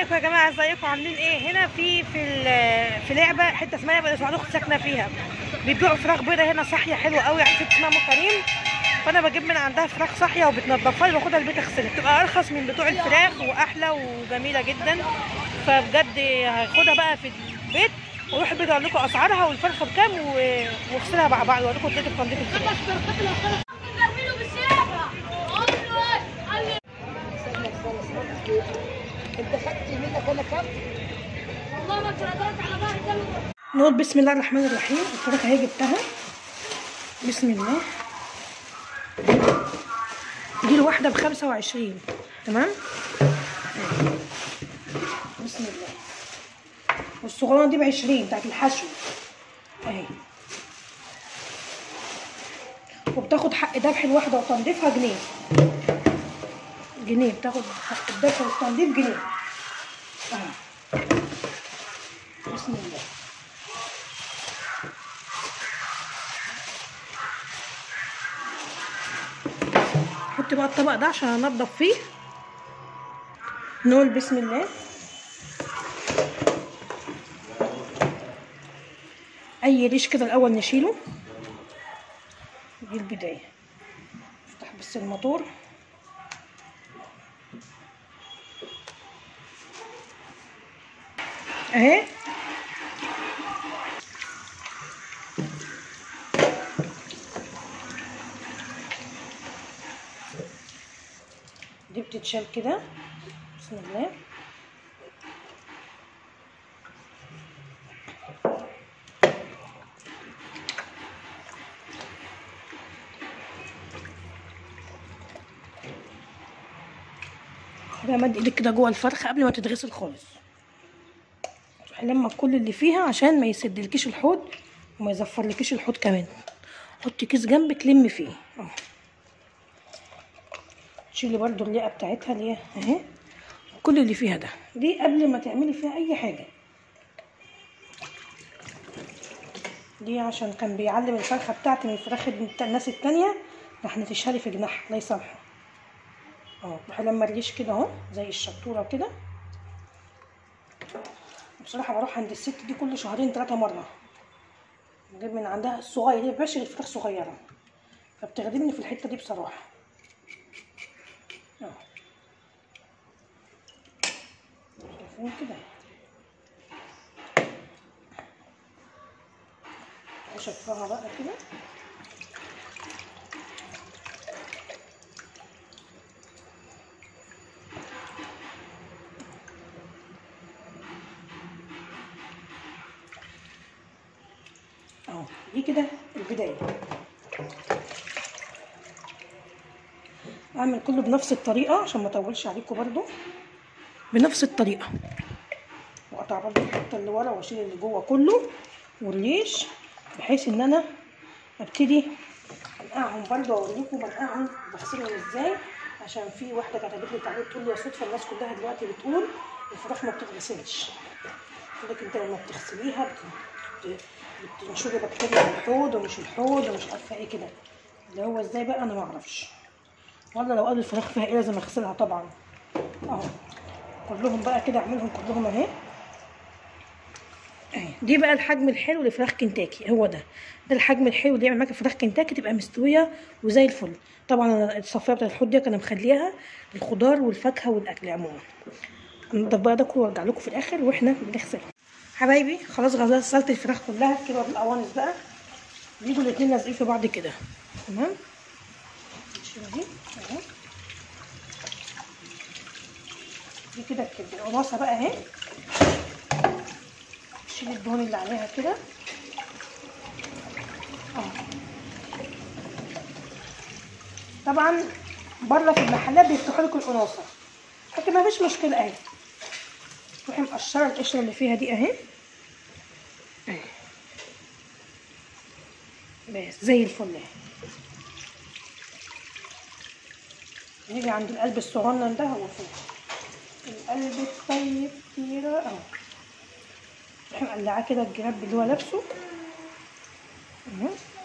عليكم يا جماعه ازيكم عاملين ايه هنا في في ال- في لعبه حته اسمها لعبه اسمها اختي ساكنه فيها بيبيعوا فراخ بيضه هنا صاحيه حلوه قوي عند ست اسمها ام كريم فانا بجيب من عندها فراخ صاحيه وبتنضفها لي واخدها البيت اغسلها بتبقى ارخص من بتوع الفراخ واحلى وجميله جدا فبجد هاخدها بقى في البيت واروح البيت اقول لكم اسعارها والفرخه بكام و- واغسلها مع بعض واقول لكم طريقه تنظيف الفراخ ضربينه بالسيافة انت خدت منك انا كام؟ والله ما ترددت على ظهري ده نقول بسم الله الرحمن الرحيم الفراخ اهي جبتها بسم الله دي الواحدة بخمسة وعشرين تمام أهي. بسم الله والصغيرة دي بعشرين بتاعت الحشو اهي وبتاخد حق ذبح الواحدة وتنظيفها جنيه جنيه بتاخد حق الذبح والتنظيف جنيه اهي بسم الله حط بقى الطبق ده عشان انضف فيه نقول بسم الله اي ريش كده الاول نشيله دي البدايه افتح بس الموتور اهي دي بتتشال كده بسم الله خدها مد ايدك كده جوه الفرخه قبل ما تتغسل خالص تروحي لما كل اللي فيها عشان ما يسدلكيش الحوض وما يزفرلكيش الحوض كمان حطي كيس جنبك لمي فيه اهو تشيلي برضو الليقه بتاعتها اللي هي اهي كل اللي فيها ده دي قبل ما تعملي فيها اي حاجه دي عشان كان بيعلم الفرخه بتاعتي من الفراخ بتاع الناس التانية راح نتشالي في جناحها الله يسامحه اهو روحي لما الريش كده اهو زي الشطوره كده بصراحه بروح عند الست دي كل شهرين ثلاثه مره بجيب من عندها الصغير هي بشر الفراخ صغيره فبتخدمني في الحته دي بصراحه اهو شايفين كده اشفها بقى كده اهو دي كده البدايه اعمل كله بنفس الطريقه عشان ما اطولش عليكم برضو بنفس الطريقه واقطع برضو الحته اللي ورا واشيل اللي جوه كله والريش بحيث ان انا ابتدي انقعهم برضو اوريكم بنقعهم بغسلهم ازاي عشان في واحده كتبت لي تعليق تقول لي يا صدفه الناس كلها دلوقتي بتقول الفراخ ما بتتغسلش تقول لك انت لما بتغسليها بت- بت- بتنشري بكتيريا الحوض ومش الحوض ومش عارفه ايه كده اللي هو ازاي بقى انا ما اعرفش ولا لو قال الفراخ فيها ايه لازم اغسلها طبعا اهو كلهم بقى كده اعملهم كلهم اهي اهي دي بقى الحجم الحلو لفراخ كنتاكي هو ده ده الحجم الحلو اللي يعمل معاك فراخ كنتاكي تبقى مستويه وزي الفل طبعا انا الصفايه بتاعت الحوض دي انا مخليها للخضار والفاكهه والاكل عموما انضف بقى ده كله وارجع لكم في الاخر واحنا بنغسله حبايبي خلاص غسلت الفراخ كلها كده بالقوانص بقى بيجوا الاتنين لازقين في بعض كده تمام نشيل دي اهي دي كده الكبده القناصه بقى اهي شيل الدهون اللي عليها كده اه طبعا بره في المحلات بيفتحوا لك القناصه لكن ما فيش مشكله اهي تروحي مقشره القشره اللي فيها دي اهي اهي بس زي الفل اهي نيجي عند القلب الصغنن ده هو فوق القلب الطيب كتيرة اهو تروحي مقلعاه كده الجراب اللي هو لابسه اهو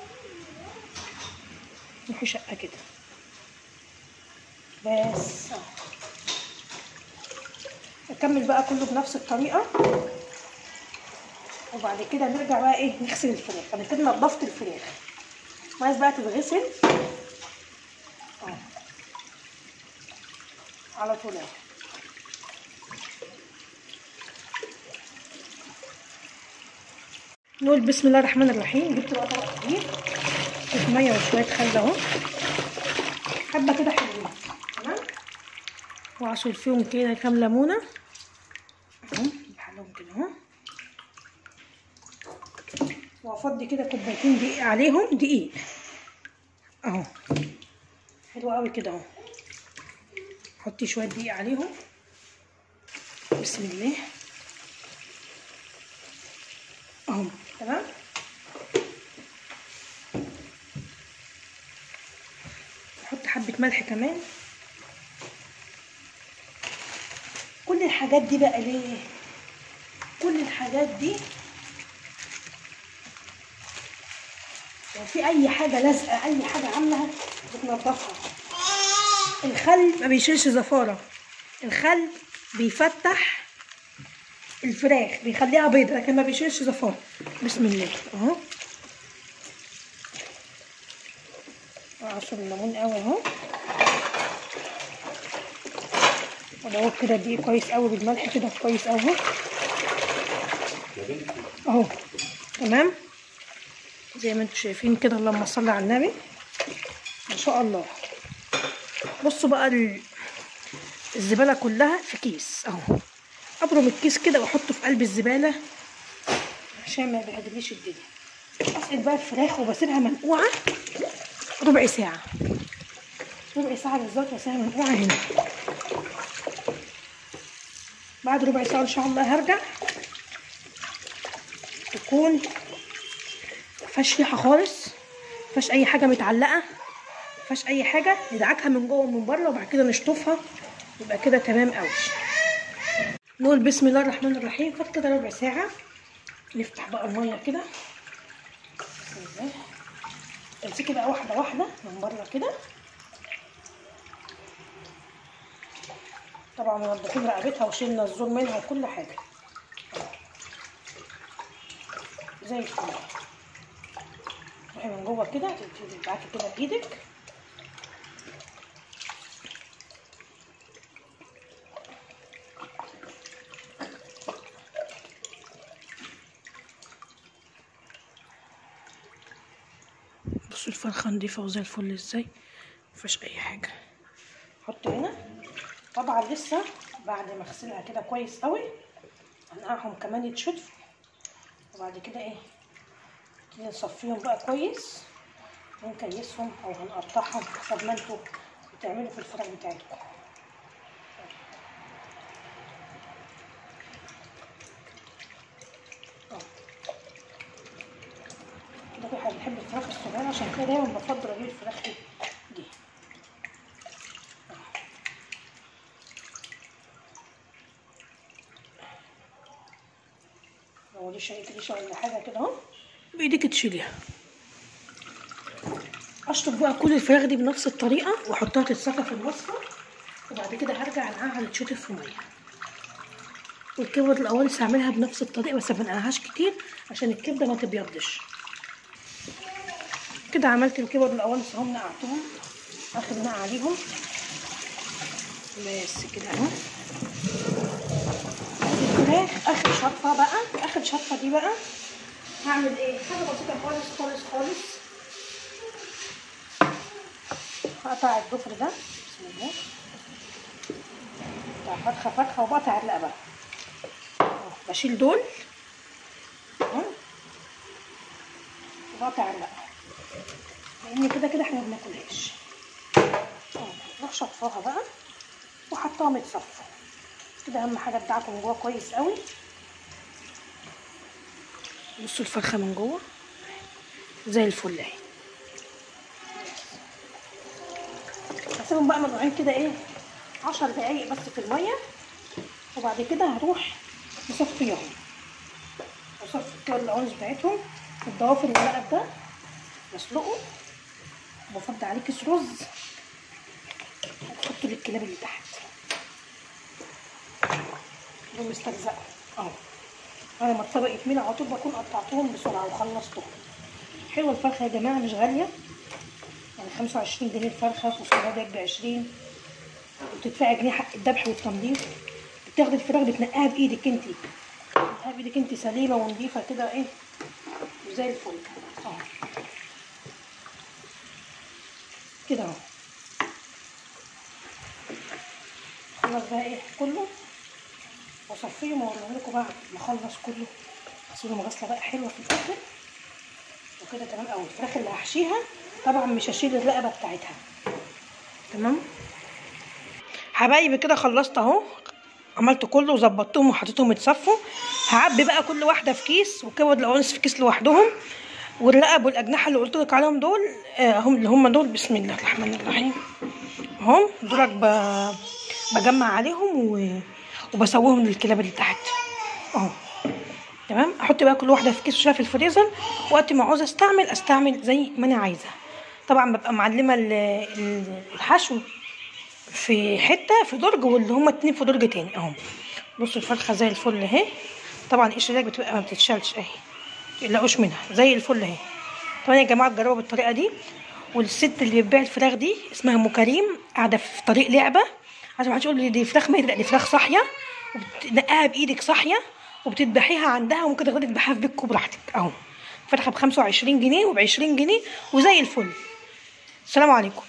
روحي شقة كده بس اهو هنكمل بقى كله بنفس الطريقه وبعد كده نرجع بقى ايه نغسل الفراخ انا كده نضفت الفراخ عايز بقى تتغسل اه على طول اهي نقول بسم الله الرحمن الرحيم جبت بقى طبق كبير شويه ميه وشويه خل اهو حبه كده حلوين تمام واعصر فيهم كده كام ليمونه اهو بحلهم كده اهو وافضي كده كوبايتين دقيق عليهم دقيق اهو حلو قوي كده اهو حطي شويه دقيق عليهم بسم الله اهو تمام نحط حبه ملح كمان كل الحاجات دي بقى ليه كل الحاجات دي لو في اي حاجه لازقه اي حاجه عامله بتنضفها الخل ما بيشيلش زفاره الخل بيفتح الفراخ بيخليها بيضة لكن ما بيشيلش زفاره بسم الله اهو اعصر الليمون قوي اهو ودوق كده دقيق كويس قوي بالملح كده كويس قوي اهو اهو تمام زي ما انتم شايفين كده اللهم صل على النبي ما شاء الله بصوا بقى ال- الزبالة كلها في كيس اهو ابرم الكيس كده واحطه في قلب الزبالة عشان ما يبهدليش الدنيا اسقط بقى الفراخ وبسيبها منقوعة ربع ساعة ربع ساعة بالظبط بسيبها منقوعة هنا بعد ربع ساعة ان شاء الله هرجع تكون مفيهاش ريحه خالص مفيهاش اي حاجه متعلقه مفيهاش اي حاجه ندعكها من جوه ومن بره وبعد كده نشطفها يبقى كده تمام قوي نقول بسم الله الرحمن الرحيم فات كده ربع ساعه نفتح بقى الميه كده بسم الله امسكي بقى واحده واحده من بره كده طبعا منضفين رقبتها وشيلنا الزور منها وكل حاجه زي الفل روحي من جوه كده تبتدي تدعكي كده بايدك بصوا الفرخه نضيفه وزي الفل ازاي مفيهاش اي حاجه حط هنا طبعا لسه بعد ما اغسلها كده كويس قوي هنقعهم كمان يتشطفوا وبعد كده ايه نبتدي نصفيهم بقى كويس ونكيسهم او هنقطعهم حسب ما انتوا بتعملوا في الفراخ بتاعتكم اه. كده في حد بيحب الفراخ الصغيرة عشان كده دايما بفضل اجيب الفراخ دي دي لو دي شيء ريشه ولا حاجه كده اهو بايدك تشيليها اشطف بقى كل الفراخ دي بنفس الطريقه واحطها تتصفى في المصفى وبعد كده هرجع انقعها تتشطف في ميه والكبد الاول هعملها بنفس الطريقه بس ما انقعهاش كتير عشان الكبده ما تبيضش كده عملت الكبد الاول هم نقعتهم اخر نقع عليهم بس كده اهو الفراخ اخر شطفه بقى اخر شطفه دي بقى هعمل ايه حاجه بسيطه خالص خالص خالص هقطع الضفر ده بسم الله بقطع فرخه فرخه وبقطع الرقبه أهو، بشيل دول أهو، وبقطع الرقبه لان كده كده احنا ما بناكلهاش أهو، نروح شطفاها بقى وحطها متصفى كده اهم حاجه تدعكم من جوه كويس قوي بصوا الفرخه من جوه زي الفل اهي هسيبهم بقى منقوعين كده ايه عشر دقايق بس في الميه وبعد كده هروح مصفيهم وصفي كده العنز بتاعتهم الضوافر والرقب ده بسلقه وبفضي عليه كيس رز هتحطه للكلاب اللي تحت دول مستلزقه اهو انا لما الطبق يكمل على طول بكون قطعتهم بسرعه وخلصتهم حلوه الفرخه يا جماعه مش غاليه يعني 25 جنيه الفرخه وصناديق ب 20 وتدفعي جنيه حق الذبح والتنظيف بتاخدي الفراخ بتنقيها بايدك انت بتنقيها بايدك انت سليمه ونظيفه كده ايه وزي الفل اهو كده اهو خلاص بقى ايه كله واصفيهم واوريهم لكم بعد ما اخلص كله اغسلهم غسله بقى حلوه في الاخر وكده تمام قوي الفراخ اللي هحشيها طبعا مش هشيل الرقبه بتاعتها تمام حبايبي كده خلصت اهو عملت كله وظبطتهم وحطيتهم يتصفوا هعبي بقى كل واحده في كيس وكبد القوانص في كيس لوحدهم والرقب والاجنحه اللي قلت لك عليهم دول آه، هم اللي هم دول بسم الله الرحمن الرحيم اهم دولك ب- بجمع عليهم و... وبسويهم للكلاب اللي تحت اهو تمام احط بقى كل واحده في كيس وشيلها في الفريزر وقت ما عاوزه استعمل استعمل زي ما انا عايزه طبعا ببقى معلمه ال- ال- الحشو في حته في درج واللي هما اتنين في درج تاني اهو بصوا الفرخه زي الفل اهي طبعا القشره دي بتبقى ما بتتشالش اهي متقلقوش منها زي الفل اهي طبعا يا جماعه تجربوا بالطريقه دي والست اللي بتبيع الفراخ دي اسمها ام كريم قاعده في طريق لعبه عشان ما حدش يقول لي دي فراخ ميتة لا دي فراخ صاحيه وبتنقاها بايدك صاحيه وبتذبحيها عندها وممكن تاخدي تذبحيها في بيتكم براحتك اهو فرخه ب 25 جنيه وب 20 جنيه وزي الفل السلام عليكم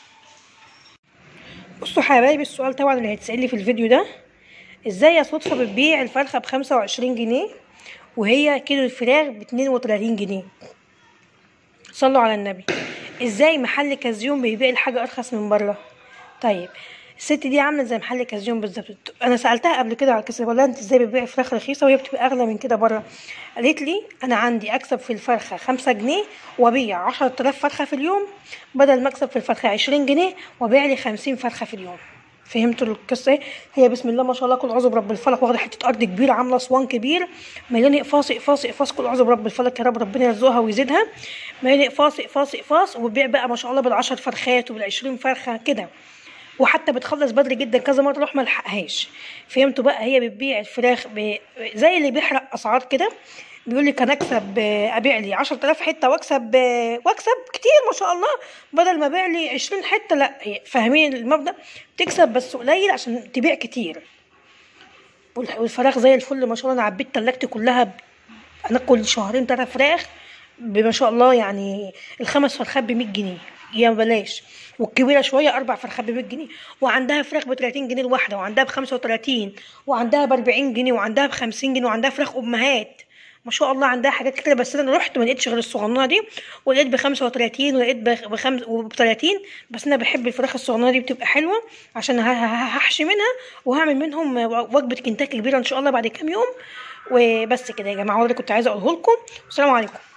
بصوا حبايبي السؤال طبعا اللي هيتسأل في الفيديو ده ازاي يا صدفة بتبيع الفرخة بخمسة وعشرين جنيه وهي كيلو الفراخ باتنين وتلاتين جنيه صلوا على النبي ازاي محل كازيون بيبيع الحاجة ارخص من بره طيب الست دي عامله زي محل كازيون بالظبط انا سالتها قبل كده على الكسر ولا انت ازاي بتبيعي فراخ رخيصه وهي بتبقى اغلى من كده بره قالت لي انا عندي اكسب في الفرخه خمسة جنيه وابيع عشرة آلاف فرخه في اليوم بدل ما اكسب في الفرخه عشرين جنيه وابيع لي خمسين فرخه في اليوم فهمتوا القصه ايه هي بسم الله ما شاء الله كل عذب رب الفلق واخده حته ارض كبيره عامله اسوان كبير مليان اقفاص اقفاص اقفاص كل عذب رب الفلق يا رب ربنا يرزقها ويزيدها مليان اقفاص اقفاص اقفاص وبتبيع بقى ما شاء الله بالعشر فرخات وبالعشرين فرخه كده وحتى بتخلص بدري جدا كذا مره اروح ما الحقهاش فهمتوا بقى هي بتبيع الفراخ ب... زي اللي بيحرق اسعار كده بيقول لي كان اكسب آه، ابيع لي 10000 حته واكسب آه، واكسب كتير ما شاء الله بدل ما ابيع لي 20 حته لا هي- فاهمين المبدا تكسب بس قليل عشان تبيع كتير والح- والفراخ زي الفل ما شاء الله انا عبيت تلاجتي كلها ب... انا كل شهرين تلات فراخ بما شاء الله يعني الخمس فرخات ب 100 جنيه يا بلاش والكبيره شويه اربع فرخات ب 100 جنيه وعندها فراخ ب 30 جنيه الواحده وعندها ب 35 وعندها ب 40 جنيه وعندها ب 50 جنيه وعندها فراخ امهات ما شاء الله عندها حاجات كتير بس انا رحت ما لقيتش غير الصغننه دي ولقيت ب 35 ولقيت ب 5 وب 30 بس انا بحب الفراخ الصغننه دي بتبقى حلوه عشان ه- ه- هحشي منها وهعمل منهم وجبه كنتاكي كبيره ان شاء الله بعد كام يوم وبس كده يا جماعه هو ده اللي كنت عايزه اقوله لكم والسلام عليكم